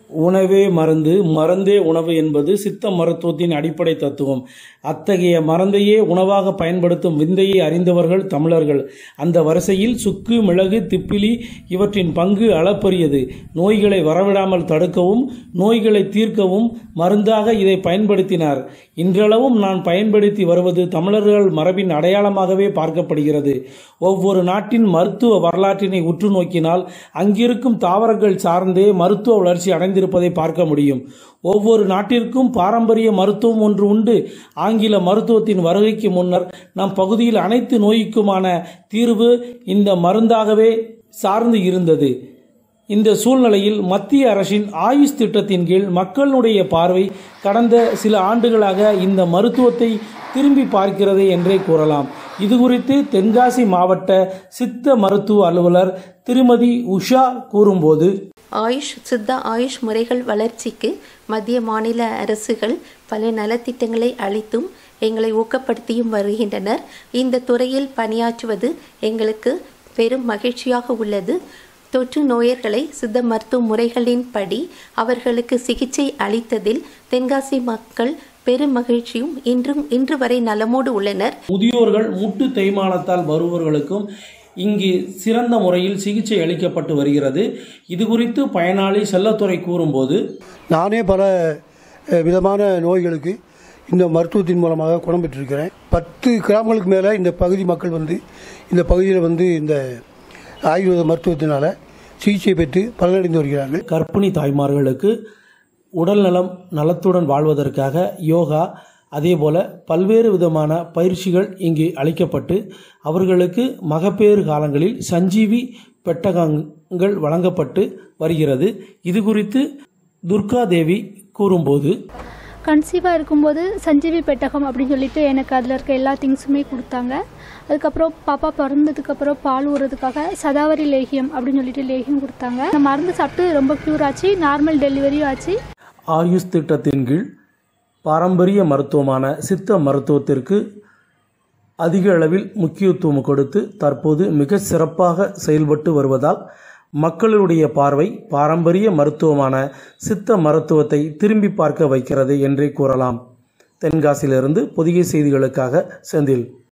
உணவே மருந்து மருந்தே உணவு என்பது சித்த மருத்துவத்தின் அடிப்படை தத்துவம் அத்தகைய மருந்தையே உணவாக பயன்படுத்தும் விந்தையை அறிந்தவர்கள் தமிழர்கள் அந்த வரிசையில் சுக்கு மிளகு திப்பிலி இவற்றின் பங்கு அளப்பரியது நோய்களை வரவிடாமல் தடுக்கவும் நோய்களை தீர்க்கவும் மருந்தாக இதை பயன்படுத்தினார் இன்றளவும் நான் பயன்படுத்தி வருவது தமிழர்கள் மரபின் அடையாளமாகவே பார்க்கப்படுகிறது ஒவ்வொரு நாட்டின் மருத்துவ வரலாற்றினை உற்று நோக்கினால் அங்கிருக்கும் தாவரங்கள் சார்ந்தே மருத்துவ வளர்ச்சி அடைந்திருப்பதை பார்க்க முடியும் ஒவ்வொரு நாட்டிற்கும் பாரம்பரிய மருத்துவம் ஒன்று உண்டு ஆங்கில மருத்துவத்தின் வருகைக்கு முன்னர் நம் பகுதியில் அனைத்து நோய்க்குமான தீர்வு இந்த மருந்தாகவே சார்ந்து இருந்தது இந்த சூழ்நிலையில் மத்திய அரசின் ஆயுஷ் திட்டத்தின் கீழ் மக்களுடைய பார்வை கடந்த சில ஆண்டுகளாக இந்த மருத்துவத்தை திரும்பி பார்க்கிறது என்றே கூறலாம் இது குறித்து தென்காசி மாவட்ட சித்த மருத்துவ அலுவலர் திருமதி உஷா கூறும்போது ஆயுஷ் சித்த ஆயுஷ் முறைகள் வளர்ச்சிக்கு மத்திய மாநில அரசுகள் பல நலத்திட்டங்களை அளித்தும் எங்களை ஊக்கப்படுத்தியும் வருகின்றனர் இந்த துறையில் பணியாற்றுவது எங்களுக்கு பெரும் மகிழ்ச்சியாக உள்ளது தொற்று நோயர்களை சித்த மருத்துவ முறைகளின்படி அவர்களுக்கு சிகிச்சை அளித்ததில் தென்காசி மக்கள் பெரும் மகிழ்ச்சியும் இன்றும் இன்று வரை நலமோடு உள்ளனர் முதியோர்கள் முட்டு தேய்மானத்தால் வருபவர்களுக்கும் இங்கு சிறந்த முறையில் சிகிச்சை அளிக்கப்பட்டு வருகிறது இது குறித்து பயனாளி செல்லத்துறை கூறும்போது நானே பல அஹ், விதமான நோய்களுக்கு இந்த மருத்துவத்தின் மூலமாக குணம் பெற்றிருக்கிறேன் பத்து கிராமங்களுக்கு மேலே இந்த பகுதி மக்கள் வந்து இந்த பகுதியில் வந்து இந்த ஆயுர்வேத மருத்துவத்தினால சிகிச்சை பெற்று பலனடைந்து வருகிறார்கள் கர்ப்பிணி தாய்மார்களுக்கு உடல் நலம் நலத்துடன் வாழ்வதற்காக யோகா அதேபோல பல்வேறு விதமான பயிற்சிகள் இங்கு அளிக்கப்பட்டு அவர்களுக்கு மகப்பேறு காலங்களில் சஞ்சீவி பெட்டகங்கள் வழங்கப்பட்டு வருகிறது இது குறித்து துர்கா தேவி கூறும்போது கன்சீவாக இருக்கும்போது சஞ்சீவி பெட்டகம் அப்படின்னு சொல்லிட்டு எனக்கு அதில் இருக்க எல்லா திங்ஸுமே கொடுத்தாங்க அதுக்கப்புறம் பாப்பா பிறந்ததுக்கப்புறம் பால் ஊறதுக்காக சதாவரி லேகியம் அப்படின்னு சொல்லிட்டு லேகியம் கொடுத்தாங்க அந்த மருந்து சாப்பிட்டு ரொம்ப க்யூர் ஆச்சு நார்மல் டெலிவரியும் ஆச்சு ஆயுஷ் திட்டத்தின் கீழ் பாரம்பரிய மருத்துவமான சித்த மருத்துவத்திற்கு அதிக அளவில் முக்கியத்துவம் கொடுத்து தற்போது மிக சிறப்பாக செயல்பட்டு வருவதால் மக்களுடைய பார்வை பாரம்பரிய மருத்துவமான சித்த மருத்துவத்தை திரும்பி பார்க்க வைக்கிறது என்றே கூறலாம் தென்காசியிலிருந்து புதிய செய்திகளுக்காக செந்தில்